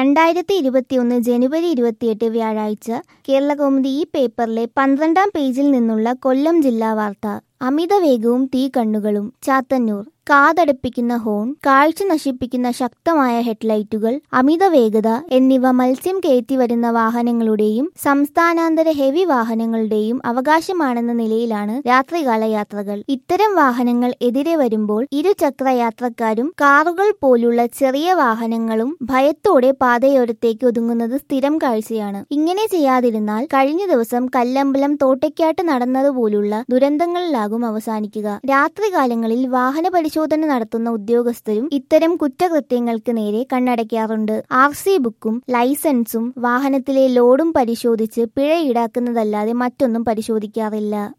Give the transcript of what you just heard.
രണ്ടായിരത്തി ഇരുപത്തിയൊന്ന് ജനുവരി ഇരുപത്തിയെട്ട് വ്യാഴാഴ്ച കേരളകൗമുദി ഈ പേപ്പറിലെ പന്ത്രണ്ടാം പേജിൽ നിന്നുള്ള കൊല്ലം ജില്ലാ വാർത്ത അമിതവേഗവും തീക്കണ്ണുകളും ചാത്തന്നൂർ കാതടപ്പിക്കുന്ന ഹോൺ കാഴ്ച നശിപ്പിക്കുന്ന ശക്തമായ ഹെഡ്ലൈറ്റുകൾ അമിത വേഗത എന്നിവ മത്സ്യം കയറ്റി വരുന്ന വാഹനങ്ങളുടെയും സംസ്ഥാനാന്തര ഹെവി വാഹനങ്ങളുടെയും അവകാശമാണെന്ന നിലയിലാണ് രാത്രികാല യാത്രകൾ ഇത്തരം വാഹനങ്ങൾ എതിരെ വരുമ്പോൾ ഇരുചക്ര യാത്രക്കാരും കാറുകൾ പോലുള്ള ചെറിയ വാഹനങ്ങളും ഭയത്തോടെ പാതയോരത്തേക്ക് ഒതുങ്ങുന്നത് സ്ഥിരം കാഴ്ചയാണ് ഇങ്ങനെ ചെയ്യാതിരുന്നാൽ കഴിഞ്ഞ ദിവസം കല്ലമ്പലം തോട്ടയ്ക്കാട്ട് നടന്നതുപോലുള്ള ദുരന്തങ്ങളിലാകും അവസാനിക്കുക രാത്രികാലങ്ങളിൽ വാഹന പരിശോധന നടത്തുന്ന ഉദ്യോഗസ്ഥരും ഇത്തരം കുറ്റകൃത്യങ്ങൾക്ക് നേരെ കണ്ണടയ്ക്കാറുണ്ട് ആർ സി ബുക്കും ലൈസൻസും വാഹനത്തിലെ ലോഡും പരിശോധിച്ച് പിഴ ഈടാക്കുന്നതല്ലാതെ മറ്റൊന്നും പരിശോധിക്കാറില്ല